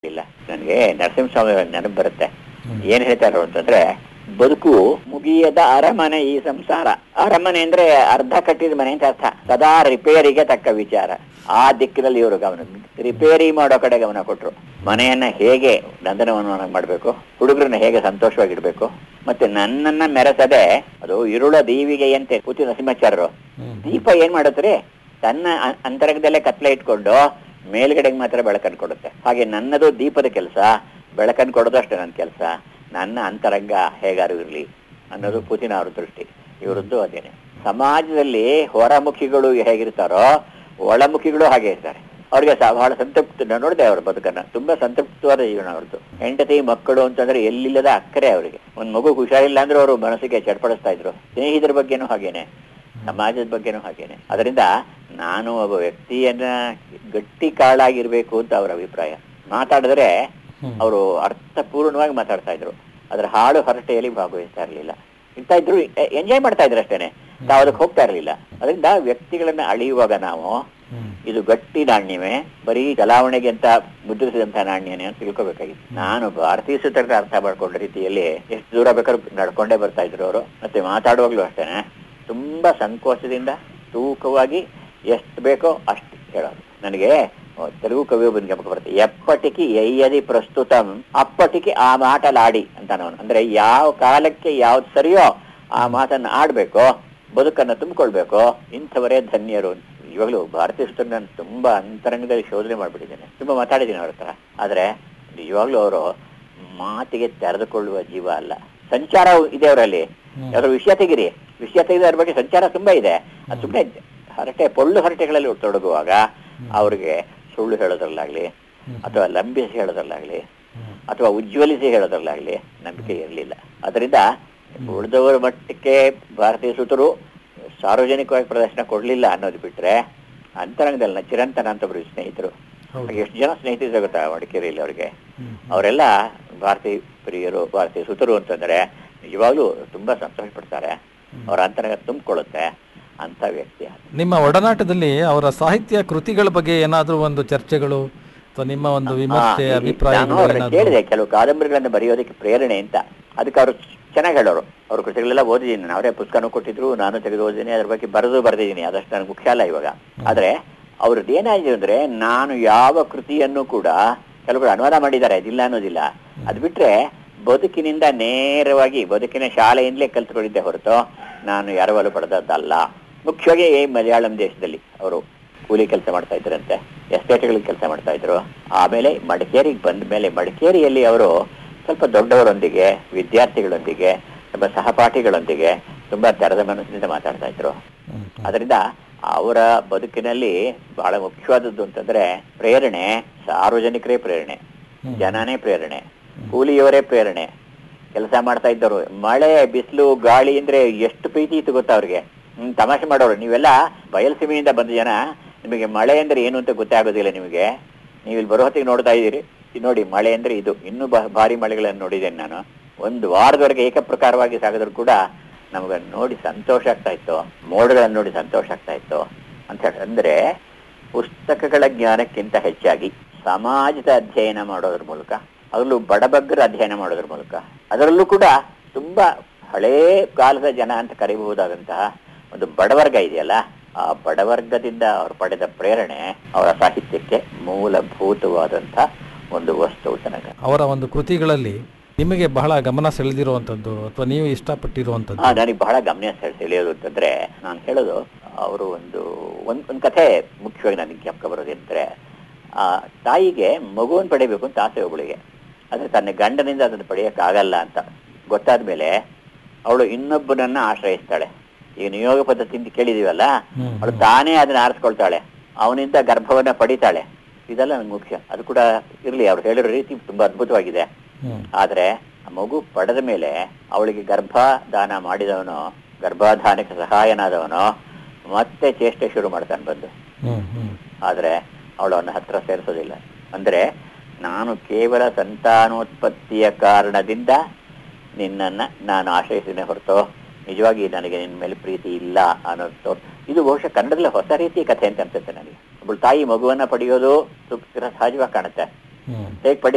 ಇಲ್ಲ ನನಗೆ ನರಸಿಂಹಸ್ವಾಮಿ ನೆನಪು ಬರುತ್ತೆ ಏನ್ ಹೇಳ್ತಾರೋ ಅಂತಂದ್ರೆ ಬದುಕು ಮುಗಿಯದ ಅರಮನೆ ಈ ಸಂಸಾರ ಅರಮನೆ ಅಂದ್ರೆ ಅರ್ಧ ಕಟ್ಟಿದ ಮನೆ ಅಂತ ಅರ್ಥ ಸದಾ ರಿಪೇರಿಗೆ ತಕ್ಕ ವಿಚಾರ ಆ ದಿಕ್ಕಿನಲ್ಲಿ ಇವರು ಗಮನ ರಿಪೇರಿ ಮಾಡೋ ಕಡೆ ಗಮನ ಕೊಟ್ರು ಮನೆಯನ್ನ ಹೇಗೆ ನಂದನವನ ಮಾಡ್ಬೇಕು ಹುಡುಗರನ್ನ ಹೇಗೆ ಸಂತೋಷವಾಗಿಡ್ಬೇಕು ಮತ್ತೆ ನನ್ನನ್ನ ಮೆರೆಸದೆ ಅದು ಇರುಳ ದೀವಿಗೆಯಂತೆ ಕೂತಿ ನರಸಿಂಹಾಚಾರ್ಯರು ದೀಪ ಏನ್ ಮಾಡುತ್ತಾರೆ ತನ್ನ ಅ- ಅಂತರಂಗದಲ್ಲೇ ಕತ್ಲೆ ಇಟ್ಕೊಂಡು ಮೇಲ್ಗಡೆಗೆ ಮಾತ್ರ ಬೆಳಕನ್ನು ಕೊಡುತ್ತೆ ಹಾಗೆ ನನ್ನದು ದೀಪದ ಕೆಲಸ ಬೆಳಕನ್ನು ಕೊಡೋದು ಅಷ್ಟೇ ನನ್ನ ಕೆಲಸ ನನ್ನ ಅಂತರಂಗ ಹೇಗಾರು ಇರಲಿ ಅನ್ನೋದು ಪುತಿನ ಅವ್ರ ದೃಷ್ಟಿ ಇವರದ್ದು ಅದೇನೆ ಸಮಾಜದಲ್ಲಿ ಹೊರಮುಖಿಗಳು ಹೇಗಿರ್ತಾರೋ ಒಳಮುಖಿಗಳು ಹಾಗೆ ಇರ್ತಾರೆ ಅವ್ರಿಗೆ ಸ- ಬಹಳ ಸಂತೃಪ್ತ ನಾನು ನೋಡಿದೆ ಅವ್ರ ಬದುಕನ್ನ ತುಂಬಾ ಸಂತೃಪ್ತವಾದ ಜೀವನ ಅವ್ರದ್ದು ಹೆಂಡತಿ ಮಕ್ಕಳು ಅಂತಂದ್ರೆ ಎಲ್ಲಿಲ್ಲದ ಅಕ್ಕರೆ ಅವರಿಗೆ ಒಂದ್ ಮಗು ಹುಷಾರಿಲ್ಲ ಅಂದ್ರೆ ಅವರು ಮನಸ್ಸಿಗೆ ಚಡ್ಪಡಿಸ್ತಾ ಇದ್ರು ಸ್ನೇಹಿತರ ಬಗ್ಗೆನೂ ಹಾಗೇನೆ ಸಮಾಜದ ಬಗ್ಗೆನೂ ಹಾಗೇನೆ ಅದರಿಂದ ನಾನು ಒಬ್ಬ ವ್ಯಕ್ತಿಯನ್ನ ಗಟ್ಟಿ ಕಾಳಾಗಿರ್ಬೇಕು ಅಂತ ಅವರ ಅಭಿಪ್ರಾಯ ಮಾತಾಡಿದ್ರೆ ಅವರು ಅರ್ಥಪೂರ್ಣವಾಗಿ ಮಾತಾಡ್ತಾ ಇದ್ರು ಅದ್ರ ಹಾಳು ಹರಟೆಯಲ್ಲಿ ಭಾಗವಹಿಸ್ತಾ ಇರಲಿಲ್ಲ ಇರ್ತಾ ಇದ್ರು ಎಂಜಾಯ್ ಮಾಡ್ತಾ ಇದ್ರು ಅಷ್ಟೇನೆ ತಾವು ಅದಕ್ಕೆ ಹೋಗ್ತಾ ಇರಲಿಲ್ಲ ಅದರಿಂದ ವ್ಯಕ್ತಿಗಳನ್ನ ಅಳಿಯುವಾಗ ನಾವು ಇದು ಗಟ್ಟಿ ನಾಣ್ಯವೇ ಬರೀ ಚಲಾವಣೆಗೆ ಅಂತ ಮುದ್ರಿಸಿದಂತ ನಾಣ್ಯನೇ ಅಂತ ತಿಳ್ಕೊಬೇಕಾಗಿತ್ತು ನಾನು ಭಾರತೀಯ ಸೂತ್ರಕ್ಕೆ ಅರ್ಥ ಮಾಡ್ಕೊಂಡ ರೀತಿಯಲ್ಲಿ ಎಷ್ಟು ದೂರ ಬೇಕಾದ್ರೂ ನಡ್ಕೊಂಡೇ ಬರ್ತಾ ಇದ್ರು ಅವರು ಮತ್ತೆ ಮಾತಾಡುವಾಗ್ಲೂ ಅಷ್ಟೇನೆ ತುಂಬಾ ಸಂಕೋಚದಿಂದ ತೂಕವಾಗಿ ಎಷ್ಟು ಬೇಕೋ ಅಷ್ಟು ಹೇಳೋದು ನನಗೆ ಆ, ತೆಲುಗು ಕವಿ ಒಬ್ಬನ ಜ್ಞಾಪಕ ಬರುತ್ತೆ ಎಪ್ಪಟಿಗೆ ಎಯ್ಯದಿ ಪ್ರಸ್ತುತಂ ಅಪ್ಪಟಿಗೆ ಆ ಮಾಟಲಾಡಿ ಅಂತ ಅವನು ಅಂದ್ರೆ ಯಾವ ಕಾಲಕ್ಕೆ ಯಾವ್ದು ಸರಿಯೋ ಆ ಮಾತನ್ನ ಆಡ್ಬೇಕು ಬದುಕನ್ನ ತುಂಬಿಕೊಳ್ಬೇಕು ಇಂಥವರೇ ಧನ್ಯರು ಅಂತ. ಇವಾಗಲೂ ಭಾರತೀಯ ಸುತ್ತ ನಾನು ತುಂಬಾ ಅಂತರಂಗದಲ್ಲಿ ಶೋಧನೆ ಮಾಡ್ಬಿಟ್ಟಿದ್ದೇನೆ ತುಂಬಾ ಮಾತಾಡಿದ್ದೀನಿ ಅವ್ರ ಹತ್ರ ಆದ್ರೆ ನಿಜವಾಗ್ಲೂ ಅವರು ಮಾತಿಗೆ ತೆರೆದುಕೊಳ್ಳುವ ಜೀವ ಅಲ್ಲ ಸಂಚಾರ ಇದೆ ಅವರಲ್ಲಿ ಯಾವ್ದಾದ್ರು ವಿಷಯ ತೆಗಿರಿ ವಿಷಯ ತೆಗೆದ ಅದ್ರ ಬಗ್ಗೆ ಸಂಚಾರ ತುಂಬಾ ಇದೆ ಅದು ಸುಮ್ಮನೆ ಹರಟೆ ಪೊಳ್ಳು ಹರಟೆಗಳಲ್ಲಿ ತೊಡಗುವಾಗ ಅವ್ರಿಗೆ ಸುಳ್ಳು ಹೇಳೋದ್ರಲ್ಲಾಗ್ಲಿ ಅಥವಾ ಲಂಬಿಸಿ ಹೇಳೋದ್ರಲ್ಲಾಗ್ಲಿ ಅಥವಾ ಉಜ್ವಲಿಸಿ ಹೇಳೋದ್ರಲ್ಲಾಗ್ಲಿ ನಂಬಿಕೆ ಇರಲಿಲ್ಲ ಅದರಿಂದ ಉಳಿದವರ ಮಟ್ಟಕ್ಕೆ ಭಾರತೀಯ ಸುತರು ಸಾರ್ವಜನಿಕವಾಗಿ ಪ್ರದರ್ಶನ ಕೊಡ್ಲಿಲ್ಲ ಅನ್ನೋದು ಬಿಟ್ರೆ ಅಂತರಂಗದಲ್ಲಿ ನ- ಚಿರಂತನ ಅಂತ ಒಬ್ರು ಸ್ನೇಹಿತರು ಹೌದು. ಎಷ್ಟು ಜನ ಸ್ನೇಹಿತರು ಗೊತ್ತಾ ಮಡಿಕೇರಿಯಲ್ಲಿ ಅವ್ರಿಗೆ ಅವರೆಲ್ಲ ಭಾರತೀಯ ಪ್ರಿಯರು ಭಾರತೀಯ ಸುತರು ಅಂತಂದ್ರೆ ನಿಜವಾಗ್ಲೂ ತುಂಬಾ ಸಂತೋಷ ಪಡ್ತಾರೆ ಅವರ ಅಂತರಂಗ ತುಂಬಿಕೊಳ್ಳುತ್ತೆ ಅಂತ ವ್ಯಕ್ತಿ ನಿಮ್ಮ ಒಡನಾಟದಲ್ಲಿ ಅವರ ಸಾಹಿತ್ಯ ಕೃತಿಗಳ ಬಗ್ಗೆ ಏನಾದರೂ ಒಂದು ಚರ್ಚೆಗಳು ಅಥವಾ ನಿಮ್ಮ ಒಂದು ವಿಮರ್ಶೆ ಹಾ, ಈ- ಅಭಿಪ್ರಾಯಗಳು ನಾನು ಅವ್ರನ್ನ ಏನಾದ್ರು ಕೇಳಿದೆ ಕೆಲವು ಕಾದಂಬರಿಗಳನ್ನ ಬರೆಯೋದಕ್ಕೆ ಪ್ರೇರಣೆ ಅಂತ ಅದಕ್ಕೆ ಅವರು ಚೆನ್ನಾಗಿ ಹೇಳೋರು ಅವ್ರ ಕೃತಿಗಳೆಲ್ಲ ಓದಿದ್ದೀನಿ ನಾನು ಅವರೇ ಪುಸ್ತಕನೂ ಕೊಟ್ಟಿದ್ರು ನಾನು ತೆಗೆದು ಓದಿದ್ದೀನಿ ಅದ್ರ ಬಗ್ಗೆ ಬರೆದು ಬರೆದಿದ್ದೀನಿ ಅದಷ್ಟು ನನಗೆ ಮುಖ್ಯ ಅಲ್ಲ ಇವಾಗ ಆದ್ರೆ ಅವ್ರದ್ದು ಏನಾಗಿದೆ ಅಂದ್ರೆ ನಾನು ಯಾವ ಕೃತಿಯನ್ನು ಕೂಡ ಕೆಲವರು ಅನುವಾದ ಮಾಡಿದ್ದಾರೆ ಅದಿಲ್ಲ ಅನ್ನೋದಿಲ್ಲ ಅದು ಬಿಟ್ರೆ ಬದುಕಿನಿಂದ ನೇರವಾಗಿ ಬದುಕಿನ ಶಾಲೆಯಿಂದಲೇ ಕಲ್ತ್ಕೊಂಡಿದ್ದೆ ಹೊರತು ನಾನು ಯಾರವಲ್ಲೂ ಪಡೆದದ್ದಲ್ಲ ಮುಖ್ಯವಾಗಿ ಈ ಮಲಯಾಳಂ ದೇಶದಲ್ಲಿ ಅವರು ಕೂಲಿ ಕೆಲಸ ಮಾಡ್ತಾ ಇದ್ರಂತೆ ಎಸ್ಟೇಟ್ಗಳಿಗೆ ಕೆಲಸ ಮಾಡ್ತಾ ಇದ್ರು ಆಮೇಲೆ ಮಡಿಕೇರಿಗೆ ಬಂದ ಮೇಲೆ ಮಡಿಕೇರಿಯಲ್ಲಿ ಅವರು ಸ್ವಲ್ಪ ದೊಡ್ಡವರೊಂದಿಗೆ ವಿದ್ಯಾರ್ಥಿಗಳೊಂದಿಗೆ ತುಂಬ ಸಹಪಾಠಿಗಳೊಂದಿಗೆ ತುಂಬಾ ತೆರೆದ ಮನಸ್ಸಿನಿಂದ ಮಾತಾಡ್ತಾ ಇದ್ರು ಹ್ಮ್. ಅದರಿಂದ ಅವರ ಬದುಕಿನಲ್ಲಿ ಬಹಳ ಮುಖ್ಯವಾದದ್ದು ಅಂತಂದ್ರೆ ಪ್ರೇರಣೆ ಸಾರ್ವಜನಿಕರೇ ಪ್ರೇರಣೆ ಹ್ಮ್. ಜನನೇ ಪ್ರೇರಣೆ ಕೂಲಿಯವರೇ ಪ್ರೇರಣೆ ಕೆಲಸ ಮಾಡ್ತಾ ಇದ್ದವರು ಮಳೆ ಬಿಸಿಲು ಗಾಳಿ ಅಂದ್ರೆ ಎಷ್ಟು ಪ್ರೀತಿ ಇತ್ತು ಗೊತ್ತಾ ಅವ್ರಿಗೆ ಹ್ಮ್ ತಮಾಷೆ ಮಾಡೋರು ನೀವೆಲ್ಲ ಬಯಲುಸೀಮೆಯಿಂದ ಬಂದ ಜನ ನಿಮಗೆ ಮಳೆ ಅಂದ್ರೆ ಏನು ಅಂತ ಗೊತ್ತೇ ಆಗೋದಿಲ್ಲ ನಿಮಗೆ ನೀವು ಇಲ್ಲಿ ಬರೋ ಹೊತ್ತಿಗೆ ನೋಡ್ತಾ ಇದ್ದೀರಿ ಇದು ನೋಡಿ ಮಳೆ ಅಂದ್ರೆ ಇದು ಇನ್ನೂ ಬಾ- ಭಾರಿ ಮಳೆಗಳನ್ನು ನೋಡಿದ್ದೇನೆ ನಾನು ಒಂದು ವಾರದವರೆಗೆ ಏಕಪ್ರಕಾರವಾಗಿ ಸಾಗಿದ್ರು ಕೂಡ ನಮಗೆ ನೋಡಿ ಸಂತೋಷ ಆಗ್ತಾ ಇತ್ತು ಮೋಡಗಳನ್ನು ನೋಡಿ ಸಂತೋಷ ಆಗ್ತಾ ಇತ್ತು ಅಂತ ಹೇಳಿ ಅಂದ್ರೆ ಪುಸ್ತಕಗಳ ಜ್ಞಾನಕ್ಕಿಂತ ಹೆಚ್ಚಾಗಿ ಸಮಾಜದ ಅಧ್ಯಯನ ಮಾಡೋದ್ರ ಮೂಲಕ ಅದರಲ್ಲೂ ಬಡಬಗ್ಗರ ಅಧ್ಯಯನ ಮಾಡೋದ್ರ ಮೂಲಕ ಅದರಲ್ಲೂ ಕೂಡ ತುಂಬಾ ಹಳೇ ಕಾಲದ ಜನ ಅಂತ ಕರೆಯಬಹುದಾದಂತಹ ಒಂದು ಬಡವರ್ಗ ಇದೆಯಲ್ಲ ಆ ಬಡವರ್ಗದಿಂದ ಅವರು ಪಡೆದ ಪ್ರೇರಣೆ ಅವರ ಸಾಹಿತ್ಯಕ್ಕೆ ಮೂಲಭೂತವಾದಂಥ ಒಂದು ವಸ್ತು ತನಕ ಅವರ ಒಂದು ಕೃತಿಗಳಲ್ಲಿ ನಿಮಗೆ ಬಹಳ ಗಮನ ಸೆಳೆದಿರುವಂಥದ್ದು ಅಥವಾ ನೀವು ಇಷ್ಟಪಟ್ಟಿರುವಂಥದ್ದು ಹಾ ನನಗೆ ಬಹಳ ಗಮನ ಸೆಳೆ- ಸೆಳೆಯೋದು ಅಂತಂದ್ರೆ ನಾನು ಹೇಳೋದು ಅವರು ಒಂದು ಒಂದ್ ಒಂದ್ ಕಥೆ ಮುಖ್ಯವಾಗಿ ನನಗೆ ಜ್ಞಾಪಕ ಬರೋದೇಂದ್ರೆ ಆ ತಾಯಿಗೆ ಮಗುವನ್ನು ಪಡಿಬೇಕು ಅಂತ ಆಸೆ ಒಬ್ಬಳಿಗೆ ಆದ್ರೆ ತನ್ನ ಗಂಡನಿಂದ ಅದನ್ನು ಪಡೆಯೋಕ್ಕಾಗಲ್ಲ ಅಂತ ಗೊತ್ತಾದ ಮೇಲೆ ಅವಳು ಇನ್ನೊಬ್ಬನನ್ನ ಆಶ್ರಯಿಸ್ತಾಳೆ ಈಗ ನಿಯೋಗ ಪದ್ಧತಿ ಅಂತ ಕೇಳಿದೀವಲ್ಲ ಹ್ಮ್, ಅವಳು ತಾನೇ ಅದನ್ನ ಆರಿಸ್ಕೊಳ್ತಾಳೆ ಅವನಿಂದ ಗರ್ಭವನ್ನ ಪಡಿತಾಳೆ ಇದೆಲ್ಲ ನನಗೆ ಮುಖ್ಯ ಅದು ಕೂಡ ಇರ್ಲಿ ಅವ್ರು ಹೇಳಿರೋ ರೀತಿ ತುಂಬಾ ಅದ್ಭುತವಾಗಿದೆ ಹ್ಮ್. ಆದ್ರೆ ಆ ಮಗು ಪಡೆದ ಮೇಲೆ ಅವಳಿಗೆ ಗರ್ಭದಾನ ಮಾಡಿದವನು ಗರ್ಭಧಾನಕ್ಕೆ ಸಹಾಯನಾದವನು ಮತ್ತೆ ಚೇಷ್ಟೆ ಶುರು ಮಾಡ್ತಾನೆ ಬಂದು ಹ್ಮ್, ಹ್ಮ್. ಆದ್ರೆ ಅವಳು ಅವನ ಹತ್ರ ಸೇರಿಸೋದಿಲ್ಲ ಅಂದ್ರೆ ನಾನು ಕೇವಲ ಸಂತಾನೋತ್ಪತ್ತಿಯ ಕಾರಣದಿಂದ ನಿನ್ನನ್ನ ನಾನು ಆಶ್ರಯಿಸಿನೇ ಹೊರತು ನಿಜವಾಗಿ ನನಗೆ ನಿನ್ನ ಮೇಲೆ ಪ್ರೀತಿ ಇಲ್ಲ ಅನ್ನೋದು ತೋರ್- ಇದು ಬಹುಶಃ ಕನ್ನಡದಲ್ಲಿ ಹೊಸ ರೀತಿಯ ಕಥೆ ಅಂತ ಅನ್ಸುತ್ತೆ ನನಗೆ ಒಬ್ಬಳು ತಾಯಿ ಮಗುವನ್ನ ಪಡೆಯೋದು ಸು- ಸಹಜವಾಗಿ ಕಾಣುತ್ತೆ ಹ್ಮ್. ಹೇಗೆ ಪಡಿ